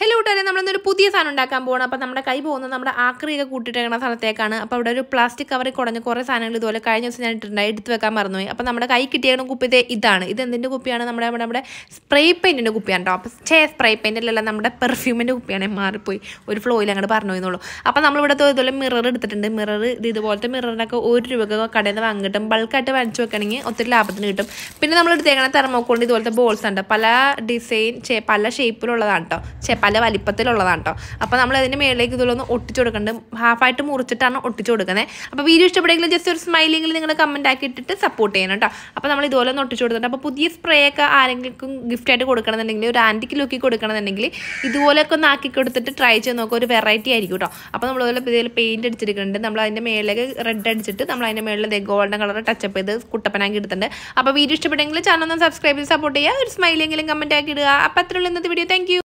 hello കൂട്ടുകാരെ നമ്മളിന്നൊരു പുതിയ സാധനം ഉണ്ടാക്കാൻ പോകണം അപ്പോൾ നമ്മുടെ കൈ പോകുന്നത് നമ്മുടെ ആക്രിയൊക്കെ കൂട്ടിയിട്ടേക്കുന്ന സ്ഥലത്തേക്കാണ് അപ്പോൾ അവിടെ ഒരു പ്ലാസ്റ്റിക് കവറിൽ കുടഞ്ഞ് കുറേ സാധനങ്ങൾ ഇതുപോലെ കഴിഞ്ഞ ദിവസം ഞാൻ ഇട്ടിട്ടുണ്ടായി എടുത്ത് വെക്കാൻ മറന്നുപോയി അപ്പോൾ നമ്മുടെ കൈ കിട്ടിയ കുപ്പി ഇതേ ഇതാണ് ഇത് എന്തിൻ്റെ കുപ്പിയാണ് നമ്മുടെ നമ്മുടെ നമ്മുടെ സ്പ്രേ പെയിൻറ്റിൻ്റെ കുപ്പിയാണ് കേട്ടോ അപ്പോൾ ചേ സ്പ്രേ പെയിൻറ്റിലല്ല നമ്മുടെ പെർഫ്യൂമിൻ്റെ കുപ്പിയാണ് മാറിപ്പോയി ഒരു ഫ്ലോയിൽ അങ്ങോട്ട് പറഞ്ഞു എന്നുള്ളൂ അപ്പോൾ നമ്മളിവിടെ ഇതുപോലെ മിറർ എടുത്തിട്ടുണ്ട് മിറർ ഇത് ഇതുപോലത്തെ മിററിനൊക്കെ ഒരു രൂപക്ക് കടയിൽ നിന്ന് വാങ്ങി കിട്ടും ബൾക്കായിട്ട് വാങ്ങിച്ചു വെക്കണമെങ്കിൽ ഒത്തിരി ലാഭത്തിന് കിട്ടും പിന്നെ നമ്മൾ എടുത്തേക്കണ തെർമോക്കോളിൻ്റെ ഇതുപോലത്തെ ബോൾസ് ഉണ്ട് പല ഡിസൈൻ പല ഷേപ്പിലുള്ളതാണ് കേട്ടോ ചേ പല വലിപ്പത്തിലുള്ളതാണ് കേട്ടോ അപ്പോൾ നമ്മൾ അതിൻ്റെ മേളിലേക്ക് ഇതുപോലെ ഒന്ന് ഒട്ടിച്ചു കൊടുക്കുന്നുണ്ട് ഹാഫായിട്ട് മുറിച്ചിട്ടാണ് ഒട്ടിച്ചു കൊടുക്കുന്നത് അപ്പോൾ വീഡിയോ ഇഷ്ടപ്പെടുമെങ്കിൽ ജസ്റ്റ് ഒരു സ്മൈലിങ്ങിൽ നിങ്ങൾ കമൻറ്റ് ആക്കി ഇട്ടിട്ട് സപ്പോർട്ട് ചെയ്യണം കേട്ടോ അപ്പോൾ നമ്മൾ ഇതുപോലെ ഒന്ന് ഒട്ടിച്ചു കൊടുത്തിട്ട് അപ്പോൾ പുതിയ സ്പ്രേ ഒക്കെ ആരെങ്കിലും ഗിഫ്റ്റായിട്ട് കൊടുക്കണമെന്നുണ്ടെങ്കിൽ ഒരു ആൻറ്റിക്ക് ലുക്കി കൊടുക്കണമെന്നുണ്ടെങ്കിൽ ഇതുപോലെയൊക്കെ ഒന്ന് ആക്കി കൊടുത്തിട്ട് ട്രൈ ചെയ്ത് നോക്കുക ഒരു വെറൈറ്റി ആയിരിക്കും കേട്ടോ അപ്പോൾ നമ്മൾ ഇതുപോലെ ഇതുപോലെ പെയിൻറ്റ് അടിച്ചെടുക്കുന്നുണ്ട് നമ്മൾ അതിൻ്റെ മേളിലേക്ക് റെഡ് അടിച്ചിട്ട് നമ്മൾ അതിൻ്റെ മേളിൽ ഗോൾഡൻ കളർ ടച്ചപ്പ് ചെയ്ത് കുട്ടപ്പനാക്കി എടുത്തിട്ടുണ്ട് അപ്പോൾ വീഡിയോ ഇഷ്ടപ്പെട്ടെങ്കിൽ ചാനൽ ഒന്ന് സബ്സ്ക്രൈബ് ചെയ്ത് സപ്പോർട്ട് ചെയ്യുക ഒരു സ്മൈലെങ്കിലും കമൻറ്റ് ആക്കി ഇടുക അപ്പോൾ അത്രയുള്ള ഇന്നത്തെ വീഡിയോ താങ്ക്